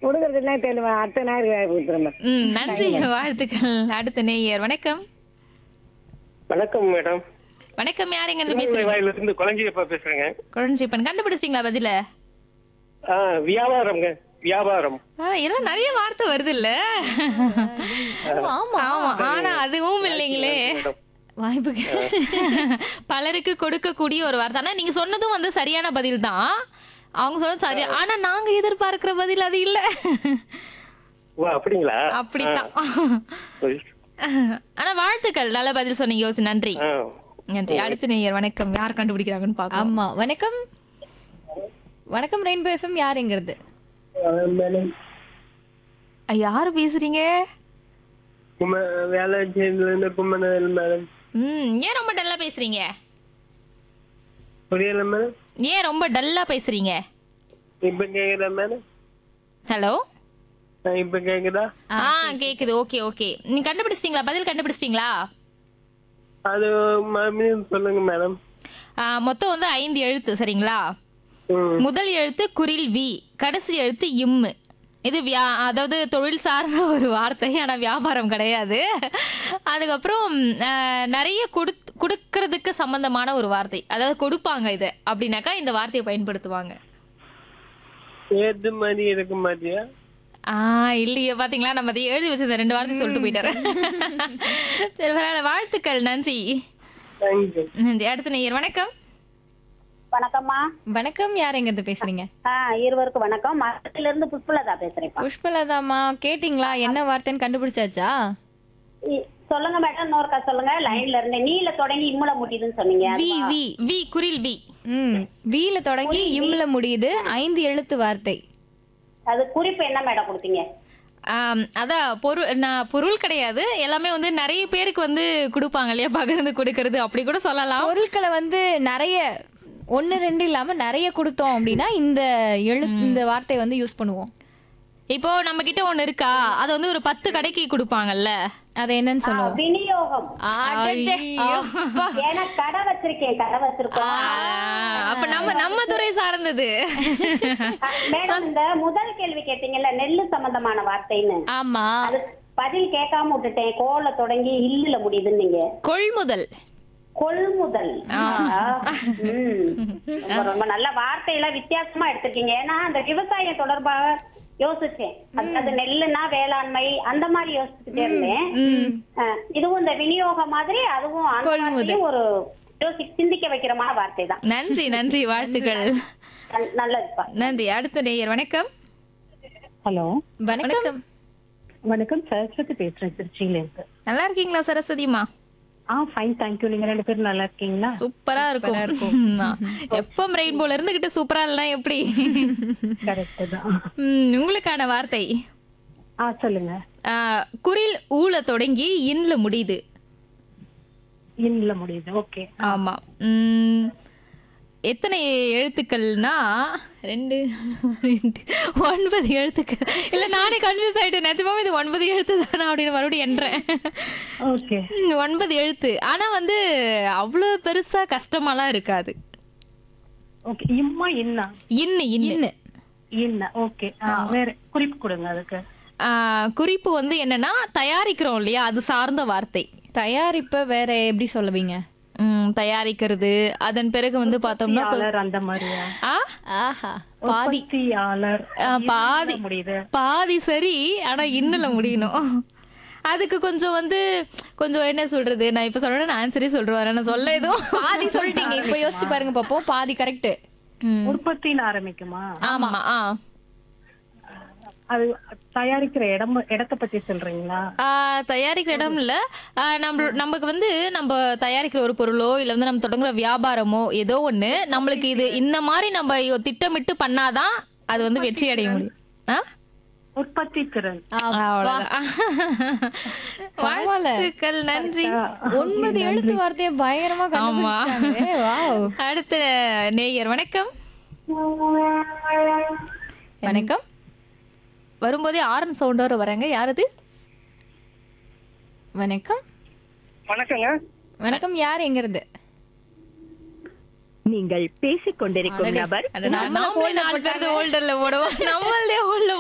கொடுக்கறதுலாம் தெரியல அடுத்த நாள் கொடுத்துருமா ம் நன்றி வாழ்த்துக்கள் அடுத்த நேயர் வணக்கம் வணக்கம் மேடம் வணக்கம் யார் எங்க இருந்து பேசுறீங்க வாயிலிருந்து குழஞ்சியப்பா பேசுறேங்க குழஞ்சிப்பன் கண்டுபிடிச்சிங்களா பதில ஆ வியாபாரம்ங்க வியாபாரம் ஆ, எல்லாம் நிறைய வார்த்தை வருது இல்ல ஆமா ஆமா ஆனா அதுவும் இல்லைங்களே மேடம் வாய்ப்புக்கு பலருக்கு கொடுக்கக்கூடிய ஒரு வார்த்தை ஆனா நீங்க சொன்னதும் வந்து சரியான பதில் தான் அவங்க சொன்னது சரி ஆனா நாங்க எதிர்பார்க்கிற பதில் அது இல்ல ஓ அப்படிங்களா அப்படித்தான் ஆ. ஆனா வாழ்த்துக்கள் நல்ல பதில் சொன்னீங்க யோசி நன்றி ஆ. நன்றி அடுத்த நேயர் வணக்கம் யார் கண்டுபிடிக்கிறாங்கன்னு பாக்கலாம் ஆமா வணக்கம் வணக்கம் ரெயின்போ எஃப்எம் யாருங்கிறது யாரு பேசுறீங்க வேலை இருந்து கும்மனல் மேடம் ம் ஏன் ரொம்ப டல்லா பேசுறீங்க புரியல மேடம் ஏன் ரொம்ப டல்லா பேசுறீங்க இப்ப கேக்குதா மேடம் ஹலோ இப்ப கேக்குதா ஆ கேக்குது ஓகே ஓகே நீங்க கண்டுபிடிச்சிட்டீங்களா பதில் கண்டுபிடிச்சிட்டீங்களா அது மறுபடியும் சொல்லுங்க மேடம் ஆ, மொத்தம் வந்து ஐந்து எழுத்து சரிங்களா ம். முதல் எழுத்து குரில் வி கடைசி எழுத்து இம்மு இது வியா அதாவது தொழில் சார்ந்த ஒரு வார்த்தை ஆனா வியாபாரம் கிடையாது அதுக்கப்புறம் ஆ, நிறைய கொடு கொடுக்கறதுக்கு சம்பந்தமான ஒரு வார்த்தை அதாவது கொடுப்பாங்க இதை அப்படின்னாக்கா இந்த வார்த்தையை பயன்படுத்துவாங்க ஏத்து மாதிரி இருக்க மாட்டியா ஆ இல்லையே பாத்தீங்களா நம்ம அதை எழுதி வச்சிருந்த ரெண்டு வார்த்தை சொல்லிட்டு போயிட்டாரு சரி பரவாயில்ல. வாழ்த்துக்கள் நன்றி தேங்க்யூ நன்றி அடுத்த நேயர் வணக்கம் வணக்கம்மா வணக்கம் யாருங்கிறது பேசுறீங்க ஆ இருவருக்கும் வணக்கம் மரத்துல இருந்து புஷ்பலதா பேசுறேன்ப்பா புஷ்பலதாமா கேட்டிங்களா என்ன வார்த்தைன்னு கண்டுபிடிச்சாச்சா இ- சொல்லுங்க மேடம் இன்னொருக்கா சொல்லுங்க லைன்ல இருந்து நீல தொடங்கி இம்முல முட்டிதுன்னு சொன்னீங்க வி வி வி குரில் வி ம் வீல தொடங்கி இம்ல முடியுது ஐந்து எழுத்து வார்த்தை அது குறிப்பு என்ன மேடம் கொடுத்தீங்க ஆம், அதான் பொருள் நான் பொருள் கிடையாது எல்லாமே வந்து நிறைய பேருக்கு வந்து கொடுப்பாங்க இல்லையா பகிர்ந்து கொடுக்கறது அப்படி கூட சொல்லலாம் பொருட்களை வந்து நிறைய ஒன்னு ரெண்டு இல்லாம நிறைய கொடுத்தோம் அப்படின்னா இந்த எழு இந்த வார்த்தை வந்து யூஸ் பண்ணுவோம் இப்போ நம்ம கிட்ட ஒண்ணு இருக்கா அது வந்து ஒரு பத்து கடைக்கு கொடுப்பாங்கல்ல அது என்னன்னு சொல்லுவோம் விநியோகம் அடடே, அப்பா. ஏன்னா கடை வச்சிருக்கேன் கடை வச்சிருக்கோம் ஆ, அப்ப நம்ம நம்ம துறை சார்ந்தது மேடம் இந்த முதல் கேள்வி கேட்டீங்கல்ல நெல்லு சம்பந்தமான வார்த்தைன்னு ஆமா அது பதில் கேட்காம விட்டுட்டேன் கோல தொடங்கி இல்லுல முடியுதுன்னு நீங்க கொள்முதல் கொள்முதல் ஆ, ம். ரொம்ப ரொம்ப நல்ல வார்த்தையெல்லாம் வித்தியாசமா எடுத்திருக்கீங்க ஏன்னா அந்த விவசாயம் தொடர்பாக யோசிச்சேன் அதாவது நெல்லுனா வேளாண்மை அந்த மாதிரி யோசிச்சுட்டே இருந்தேன் ஆ, இதுவும் இந்த விநியோகம் மாதிரி அதுவும் அந்த வார்த்தையும் ஒரு யோசி சிந்திக்க வைக்கிறமான வார்த்தை தான் நன்றி நன்றி வாழ்த்துக்கள் நல்- நல்லதுப்பா நன்றி அடுத்த நேயர் வணக்கம் ஹலோ வணக்கம் வணக்கம் சரஸ்வதி பேசுறேன் திருச்சியில இருந்து நல்லா இருக்கீங்களா சரஸ்வதிமா ஆ ஃபைன் தேங்க்யூ நீங்க ரெண்டு பேரும் நல்லா இருக்கீங்களா சூப்பரா இருக்கும் எப்பம் ரெயின்போல இருந்துகிட்டு சூப்பரா இல்லைன்னா எப்படி கரெக்ட் தான் ம், உங்களுக்கான வார்த்தை ஆ சொல்லுங்க ஆ, குரில் ஊல தொடங்கி இன்ல முடியுது இன்னில் முடியுது ஓகே ஆமா ம், எத்தனை எழுத்துக்கள்னா ரெண்டு ரெண்டு ஒன்பது எழுத்துக்கள் இல்ல நானே கன்ஃபியூஸ் ஆயிட்டேன் நிஜமாவே இது ஒன்பது எழுத்து தானா அப்படின்னு மறுபடியும் என்றேன் ஓகே ம், ஒன்பது எழுத்து ஆனா வந்து அவ்வளவு பெருசா கஷ்டமாலாம் இருக்காது ஓகே இம்மா இன்னா இன்னு இன்னு இன்னு இன்ன ஓகே வேற குறிப்பு கொடுங்க அதுக்கு ஆ, குறிப்பு வந்து என்னன்னா தயாரிக்கிறோம் இல்லையா அது சார்ந்த வார்த்தை தயாரிப்ப வேற எப்படி சொல்லுவீங்க ம், தயாரிக்கிறது அதன் பிறகு வந்து பார்த்தோம்னா கொ- உற்பத்தியாளர் அந்த மாதிரியா ஆ ஆஹா பாதி உற்பத்தியாளர் ஆ, பாதி இன்னுல முடியுது பாதி சரி ஆனா இன்னுல முடியணும் அதுக்கு கொஞ்சம் வந்து கொஞ்சம் என்ன சொல்றது நான் இப்ப சொல்றேன் நான் ஆன்சரே சொல்றேன் நான் சொல்ல எதுவும் பாதி சொல்லிட்டீங்க இப்ப யோசிச்சு பாருங்க பாப்போம் பாதி கரெக்ட் ம். உற்பத்தின்னு ஆரம்பிக்குமா ஆமா ஆ அது தயாரிக்கிற இடம் இடத்த பத்தி சொல்றீங்களா ஆ, தயாரிக்கிற இடம் இல்ல ஆ, நம்ம நமக்கு வந்து நம்ம தயாரிக்கிற ஒரு பொருளோ இல்ல வந்து நம்ம தொடங்குற வியாபாரமோ ஏதோ ஒண்ணு நம்மளுக்கு இது இந்த மாதிரி நம்ம திட்டமிட்டு பண்ணாதான் அது வந்து வெற்றி அடைய முடியும் ஆ? உற்பத்தி திறன் அவ்வளவுதான். வாழ்த்துக்கள் நன்றி ஒன்பது எழுத்து வார்த்தையை பயங்கரமா ஆமா. கண்டுபிடிச்சாங்க வாவ் அடுத்த நேயர் வணக்கம் வணக்கம் வரும்போதே ஆரன் சவுண்டோட வராங்க யாரது வணக்கம் வணக்கங்க வணக்கம் யார் எங்க இருந்து நீங்கள் பேசிக் கொண்டிருக்கும் நபர் நாமளே நாலு பேருக்கு ஹோல்டர்ல போடுவோம் நம்மளே ஹோல்டர்